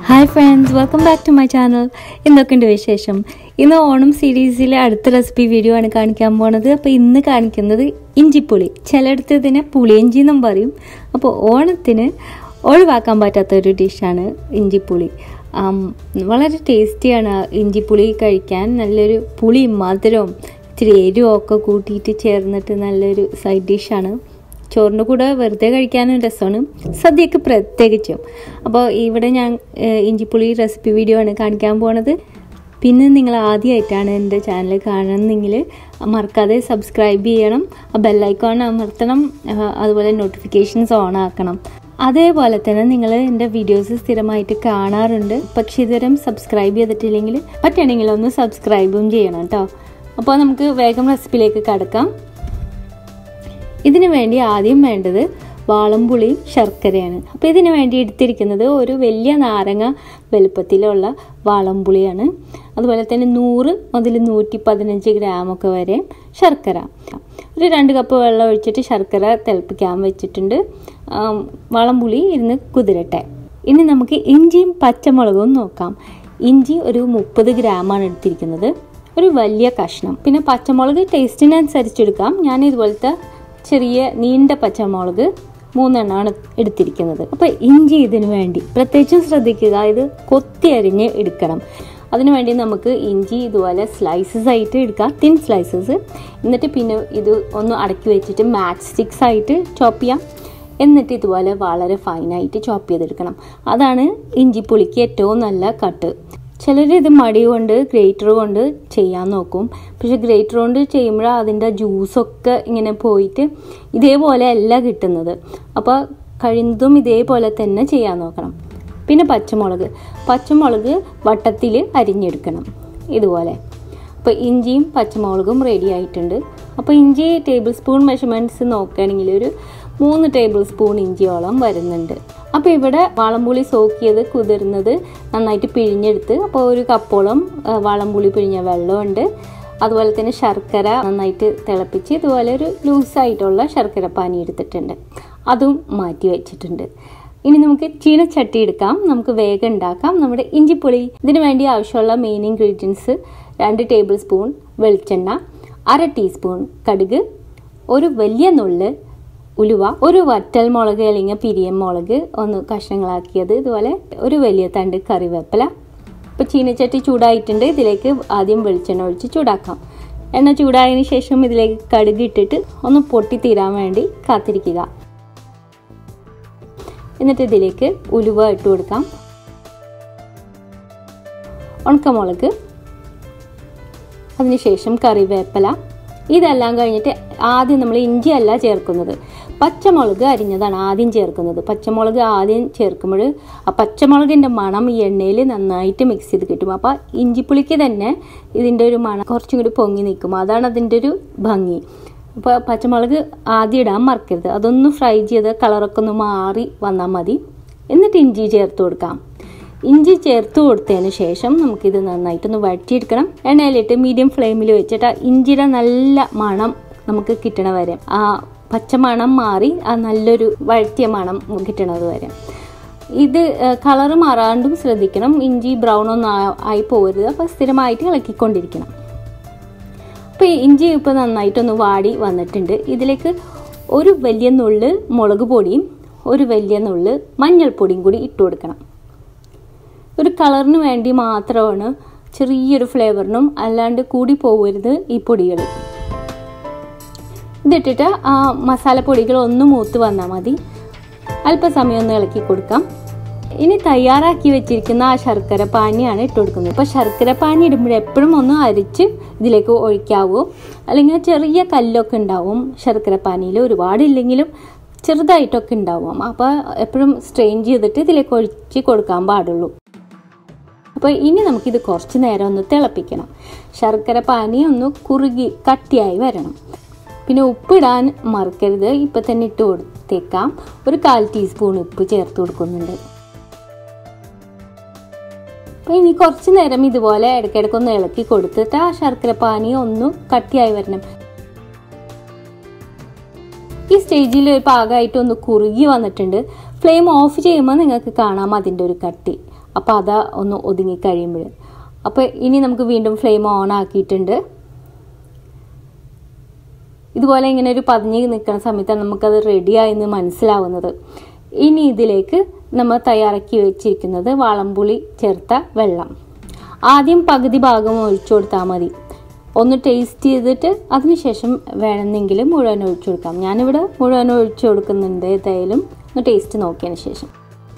hi friends welcome back to my channel എന്തൊക്കെയുണ്ട് വിശേഷം ഇന്ന് ഓണം സീരീസിലെ അടുത്ത റെസിപ്പി വീഡിയോ ആണ് കാണിക്കാൻ പോണത് അപ്പോൾ ഇന്ന് കാണിക്കുന്നത് ഇഞ്ചിപ്പുളി ചിലയിടത്ത് ഇതിനെ പുളിയിഞ്ചി എന്നും പറയും അപ്പോൾ ഓണത്തിന് ഒഴിവാക്കാൻ പറ്റാത്ത ഒരു ഡിഷാണ് ഇഞ്ചിപ്പുളി ആം, വളരെ ടേസ്റ്റിയാണ് ഇഞ്ചിപ്പുളി കഴിക്കാൻ നല്ലൊരു പുളിയും മധുരവും ഇത്തിരി എരിവും ഒക്കെ കൂട്ടിയിട്ട് ചേർന്നിട്ട് നല്ലൊരു സൈഡ് ഡിഷാണ് ചോറിൻ്റെ കൂടെ വെറുതെ കഴിക്കാനും രസമാണ് സദ്യക്ക് പ്രത്യേകിച്ചും അപ്പോൾ ഇവിടെ ഞാൻ ഏഹ്, ഇഞ്ചിപ്പുളി റെസിപ്പി വീഡിയോ ആണ് കാണിക്കാൻ പോണത് പിന്നെ നിങ്ങൾ ആദ്യമായിട്ടാണ് എൻ്റെ ചാനൽ കാണുന്നെങ്കിൽ മറക്കാതെ സബ്സ്ക്രൈബ് ചെയ്യണം ആ ബെല്ലൈക്കോൺ അമർത്തണം ആഹ്, അതുപോലെ നോട്ടിഫിക്കേഷൻസ് ഓൺ ആക്കണം അതേപോലെ തന്നെ നിങ്ങൾ എൻ്റെ വീഡിയോസ് സ്ഥിരമായിട്ട് കാണാറുണ്ട് പക്ഷെ ഇതുവരെ സബ്സ്ക്രൈബ് ചെയ്തിട്ടില്ലെങ്കിൽ പറ്റുകയാണെങ്കിൽ ഒന്ന് സബ്സ്ക്രൈബും ചെയ്യണം കേട്ടോ അപ്പോൾ നമുക്ക് വേഗം റെസിപ്പിയിലേക്ക് കടക്കാം ഇതിനു വേണ്ടി ആദ്യം വേണ്ടത് വാളംപുളിയും ശർക്കരയാണ് അപ്പോൾ ഇതിനു വേണ്ടി എടുത്തിരിക്കുന്നത് ഒരു വലിയ നാരങ്ങ വലുപ്പത്തിലുള്ള വാളംപുളിയാണ് അതുപോലെ തന്നെ നൂറ് മുതൽ നൂറ്റി പതിനഞ്ച് ഗ്രാമൊക്കെ വരെ ശർക്കര ഒരു രണ്ട് കപ്പ് വെള്ളം ഒഴിച്ചിട്ട് ശർക്കര തിളപ്പിക്കാൻ വെച്ചിട്ടുണ്ട് ആം, വാളംപുളി ഇരുന്ന് കുതിരട്ടെ ഇനി നമുക്ക് ഇഞ്ചിയും പച്ചമുളകും നോക്കാം ഇഞ്ചി ഒരു മുപ്പത് ഗ്രാമാണ് എടുത്തിരിക്കുന്നത് ഒരു വലിയ കഷ്ണം പിന്നെ പച്ചമുളക് ടേസ്റ്റിനനുസരിച്ച് എടുക്കാം ഞാൻ ഇതുപോലത്തെ ചെറിയ നീണ്ട പച്ചമുളക് മൂന്നെണ്ണമാണ് എടുത്തിരിക്കുന്നത് അപ്പോൾ ഇഞ്ചി ഇതിനു വേണ്ടി പ്രത്യേകിച്ചും ശ്രദ്ധിക്കുക ഇത് കൊത്തി അരിഞ്ഞ് എടുക്കണം അതിനുവേണ്ടി നമുക്ക് ഇഞ്ചി ഇതുപോലെ സ്ലൈസസ് ആയിട്ട് എടുക്കാം തിൻ സ്ലൈസസ് എന്നിട്ട് പിന്നെ ഇത് ഒന്ന് അടക്കി വെച്ചിട്ട് മാച്ച് സ്റ്റിക്സ് ആയിട്ട് ചോപ്പ് ചെയ്യാം എന്നിട്ട് ഇതുപോലെ വളരെ ഫൈനായിട്ട് ചോപ്പ് ചെയ്തെടുക്കണം അതാണ് ഇഞ്ചിപ്പുളിക്ക് ഏറ്റവും നല്ല കട്ട് ചിലർ ഇത് മടി കൊണ്ട് ഗ്രേറ്റർ കൊണ്ട് ചെയ്യാൻ നോക്കും പക്ഷെ ഗ്രേറ്റർ കൊണ്ട് ചെയ്യുമ്പോൾ അതിൻ്റെ ജ്യൂസൊക്കെ ഇങ്ങനെ പോയിട്ട് ഇതേപോലെ അല്ല കിട്ടുന്നത് അപ്പോൾ കഴിയുന്നതും ഇതേപോലെ തന്നെ ചെയ്യാൻ നോക്കണം പിന്നെ പച്ചമുളക് പച്ചമുളക് വട്ടത്തിൽ അരിഞ്ഞെടുക്കണം ഇതുപോലെ അപ്പോൾ ഇഞ്ചിയും പച്ചമുളകും റെഡി ആയിട്ടുണ്ട് അപ്പോൾ ഇഞ്ചി ടേബിൾ സ്പൂൺ മെഷർമെൻറ്റ്സ് നോക്കുകയാണെങ്കിൽ ഒരു മൂന്ന് ടേബിൾ സ്പൂൺ ഇഞ്ചിയോളം വരുന്നുണ്ട് അപ്പോൾ ഇവിടെ വാളംപുളി സോക്കിയത് കുതിർന്നത് നന്നായിട്ട് പിഴിഞ്ഞെടുത്ത് അപ്പോൾ ഒരു കപ്പോളം ആ, വാളംപുളി പിഴിഞ്ഞ വെള്ളമുണ്ട് അതുപോലെ തന്നെ ശർക്കര നന്നായിട്ട് തിളപ്പിച്ച് ഇതുപോലെ ഒരു ലൂസായിട്ടുള്ള ശർക്കര പാനി എടുത്തിട്ടുണ്ട് അതും മാറ്റി വെച്ചിട്ടുണ്ട് ഇനി നമുക്ക് ചീനച്ചട്ടി എടുക്കാം നമുക്ക് വേഗം ഉണ്ടാക്കാം നമ്മുടെ ഇഞ്ചിപ്പൊളി ഇതിനു വേണ്ടി ആവശ്യമുള്ള മെയിൻ ഇൻഗ്രീഡിയൻസ് രണ്ട് ടേബിൾ സ്പൂൺ വെളിച്ചെണ്ണ അര ടീസ്പൂൺ കടുക് ഒരു വലിയ നുള്ള് ഉലുവ ഒരു വറ്റൽ മുളക് അല്ലെങ്കിൽ പിരിയൻ മുളക് ഒന്ന് കഷ്ണങ്ങളാക്കിയത് ഇതുപോലെ ഒരു വലിയ തണ്ട് കറിവേപ്പില ഇപ്പോൾ ചീനച്ചട്ടി ചൂടായിട്ടുണ്ട് ഇതിലേക്ക് ആദ്യം വെളിച്ചെണ്ണ ഒഴിച്ച് ചൂടാക്കാം എണ്ണ ചൂടായതിനു ശേഷം ഇതിലേക്ക് കടുക് ഇട്ടിട്ട് ഒന്ന് പൊട്ടിത്തീരാൻ വേണ്ടി കാത്തിരിക്കുക എന്നിട്ട് ഇതിലേക്ക് ഉലുവ ഇട്ട് കൊടുക്കാം ഉണക്കമുളക് അതിനുശേഷം കറിവേപ്പില ഇതെല്ലാം കഴിഞ്ഞിട്ട് ആദ്യം നമ്മൾ ഇഞ്ചി അല്ല ചേർക്കുന്നത് പച്ചമുളക് അരിഞ്ഞതാണ് ആദ്യം ചേർക്കുന്നത് പച്ചമുളക് ആദ്യം ചേർക്കുമ്പോൾ ആ പച്ചമുളകിൻ്റെ മണം ഈ എണ്ണയിൽ നന്നായിട്ട് മിക്സ് ചെയ്ത് കിട്ടും അപ്പോൾ ഇഞ്ചിപ്പുളിക്ക് തന്നെ ഇതിൻ്റെ ഒരു മണം കുറച്ചും കൂടി പൊങ്ങി നിൽക്കും അതാണ് അതിൻ്റെ ഒരു ഭംഗി അപ്പോൾ പച്ചമുളക് ആദ്യം ഇടാൻ മറക്കരുത് അതൊന്ന് ഫ്രൈ ചെയ്ത് കളറൊക്കെ ഒന്ന് മാറി വന്നാൽ മതി എന്നിട്ട് ഇഞ്ചി ചേർത്ത് കൊടുക്കാം ഇഞ്ചി ചേർത്ത് കൊടുത്തതിന് ശേഷം നമുക്കിത് നന്നായിട്ടൊന്ന് വഴറ്റിയെടുക്കണം എണ്ണയിലിട്ട് മീഡിയം ഫ്ലെയിമിൽ വെച്ചിട്ട് ആ ഇഞ്ചിയുടെ നല്ല മണം നമുക്ക് കിട്ടണ വരെ ആ പച്ചമണം മാറി ആ നല്ലൊരു വഴറ്റിയ മണം കിട്ടണത് വരെ ഇത് കളറ് മാറാണ്ടും ശ്രദ്ധിക്കണം ഇഞ്ചി ബ്രൗൺ ഒന്നും ആ- ആയി പോകരുത് അപ്പോൾ സ്ഥിരമായിട്ട് ഇളക്കിക്കൊണ്ടിരിക്കണം അപ്പോൾ ഇഞ്ചി ഇപ്പോൾ നന്നായിട്ടൊന്ന് വാടി വന്നിട്ടുണ്ട് ഇതിലേക്ക് ഒരു വലിയ നുള്ള് മുളക് പൊടിയും ഒരു വലിയ നുള്ള് മഞ്ഞൾപ്പൊടിയും കൂടി ഇട്ട് കൊടുക്കണം ഒരു കളറിന് വേണ്ടി മാത്രമാണ് ചെറിയൊരു ഫ്ലേവറിനും അല്ലാണ്ട് കൂടി പോകരുത് ഈ പൊടികൾ ഇതിട്ടിട്ട് ആ മസാലപ്പൊടികൾ ഒന്ന് മൂത്ത് വന്നാൽ മതി അല്പസമയം ഒന്ന് ഇളക്കി കൊടുക്കാം ഇനി തയ്യാറാക്കി വെച്ചിരിക്കുന്ന ആ ശർക്കര പാനിയാണ് ഇട്ട് കൊടുക്കുന്നത് ഇപ്പോൾ ശർക്കര പാനി ഇടുമ്പോൾ എപ്പോഴും ഒന്ന് അരിച്ച് ഇതിലേക്ക് ഒഴിക്കാവൂ അല്ലെങ്കിൽ ചെറിയ കല്ലൊക്കെ ഉണ്ടാവും ശർക്കര പാനിയിൽ ഒരുപാടില്ലെങ്കിലും ചെറുതായിട്ടൊക്കെ ഉണ്ടാവും അപ്പോൾ എപ്പോഴും സ്ട്രെയിൻ ചെയ്തിട്ട് ഇതിലേക്ക് ഒഴിച്ച് കൊടുക്കാൻ പാടുള്ളൂ അപ്പോൾ ഇനി നമുക്കിത് കുറച്ച് നേരം ഒന്ന് തിളപ്പിക്കണം ശർക്കര പാനി ഒന്ന് കുറുകി കട്ടിയായി വരണം പിന്നെ ഉപ്പിടാൻ മറക്കരുത് ഇപ്പം തന്നെ ഇട്ട് കൊടുത്തേക്കാം ഒരു കാൽ ടീസ്പൂൺ ഉപ്പ് ചേർത്ത് കൊടുക്കുന്നുണ്ട് അപ്പോൾ ഇനി കുറച്ച് നേരം ഇതുപോലെ ഇടയ്ക്കിടയ്ക്ക് ഒന്ന് ഇളക്കി കൊടുത്തിട്ട് ആ ശർക്കര പാനി ഒന്ന് കട്ടിയായി വരണം ഈ സ്റ്റേജിൽ ഒരു പാകമായിട്ട് ഒന്ന് കുറുകി വന്നിട്ടുണ്ട് ഫ്ലെയിം ഓഫ് ചെയ്യുമ്പോൾ നിങ്ങൾക്ക് കാണാം അതിൻ്റെ ഒരു കട്ടി അപ്പോൾ അതാ ഒന്ന് ഒതുങ്ങി കഴിയുമ്പോൾ അപ്പോൾ ഇനി നമുക്ക് വീണ്ടും ഫ്ലെയിം ഓൺ ആക്കിയിട്ടുണ്ട് ഇതുപോലെ ഇങ്ങനെ ഒരു പതിഞ്ഞ് നിൽക്കുന്ന സമയത്താണ് നമുക്കത് റെഡിയായി എന്ന് മനസ്സിലാവുന്നത് ഇനി ഇതിലേക്ക് നമ്മൾ തയ്യാറാക്കി വെച്ചിരിക്കുന്നത് വാളംപുളി ചേർത്ത വെള്ളം ആദ്യം പകുതി ഭാഗം ഒഴിച്ചു കൊടുത്താൽ മതി ഒന്ന് ടേസ്റ്റ് ചെയ്തിട്ട് അതിനുശേഷം വേണമെന്നെങ്കിൽ മുഴുവൻ ഒഴിച്ചു കൊടുക്കാം ഞാനിവിടെ മുഴുവൻ ഒഴിച്ചു കൊടുക്കുന്നുണ്ട് ഏതായാലും ഒന്ന് ടേസ്റ്റ് നോക്കിയതിന് ശേഷം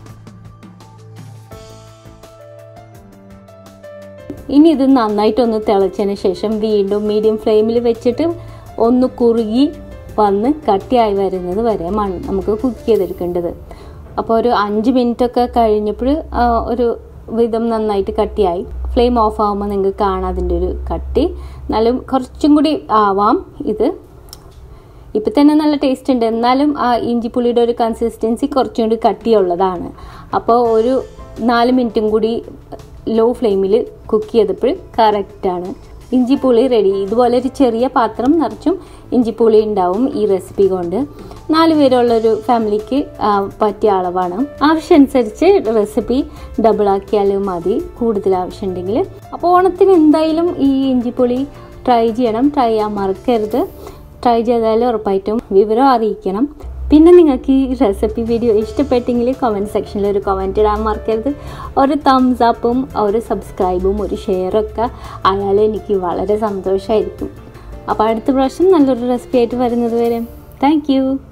ഇനി ഇത് നന്നായിട്ടൊന്ന് തിളച്ചതിന് ശേഷം വീണ്ടും മീഡിയം ഫ്ലെയിമിൽ വെച്ചിട്ട് ഒന്ന് കുറുകി വന്ന് കട്ടിയായി വരുന്നത് വരെ മൺ നമുക്ക് കുക്ക് ചെയ്തെടുക്കേണ്ടത് അപ്പോൾ ഒരു അഞ്ച് മിനിറ്റ് ഒക്കെ കഴിഞ്ഞപ്പോൾ ഒരു വിധം നന്നായിട്ട് കട്ടിയായി ഫ്ലെയിം ഓഫ് ആകുമ്പോൾ നിങ്ങൾക്ക് കാണാം അതിൻ്റെ ഒരു കട്ടി എന്നാലും കുറച്ചും കൂടി ആവാം ഇത് ഇപ്പം തന്നെ നല്ല ടേസ്റ്റ് ഉണ്ട് എന്നാലും ആ ഇഞ്ചിപ്പുളിയുടെ ഒരു കൺസിസ്റ്റൻസി കുറച്ചും കൂടി കട്ടിയുള്ളതാണ് അപ്പോൾ ഒരു നാല് മിനിറ്റും കൂടി ലോ ഫ്ലെയിമിൽ കുക്ക് ചെയ്തപ്പോൾ കറക്റ്റാണ് ഇഞ്ചിപ്പുളി റെഡി ഇതുപോലെ ഒരു ചെറിയ പാത്രം നിറച്ചും ഇഞ്ചിപ്പുളി ഉണ്ടാവും ഈ റെസിപ്പി കൊണ്ട് നാല് പേരുള്ളൊരു ഫാമിലിക്ക് പറ്റിയ അളവാണ് ആവശ്യമനുസരിച്ച് റെസിപ്പി ഡബിൾ ആക്കിയാലും മതി കൂടുതൽ ആവശ്യമുണ്ടെങ്കിൽ അപ്പോൾ ഓണത്തിന് എന്തായാലും ഈ ഇഞ്ചിപ്പുളി ട്രൈ ചെയ്യണം ട്രൈ ചെയ്യാൻ മറക്കരുത് ട്രൈ ചെയ്താൽ ഉറപ്പായിട്ടും വിവരം അറിയിക്കണം പിന്നെ നിങ്ങൾക്ക് ഈ റെസിപ്പി വീഡിയോ ഇഷ്ടപ്പെട്ടെങ്കിൽ കമൻറ്റ് സെക്ഷനിൽ ഒരു കമൻറ്റ് ഇടാൻ മറക്കരുത് ഒരു തംസ് അപ്പും ഒരു സബ്സ്ക്രൈബും ഒരു ഷെയറൊക്കെ ആയാലും എനിക്ക് വളരെ സന്തോഷമായിരിക്കും അപ്പോൾ അടുത്ത പ്രാവശ്യം നല്ലൊരു റെസിപ്പി ആയിട്ട് വരുന്നത് വരെ താങ്ക്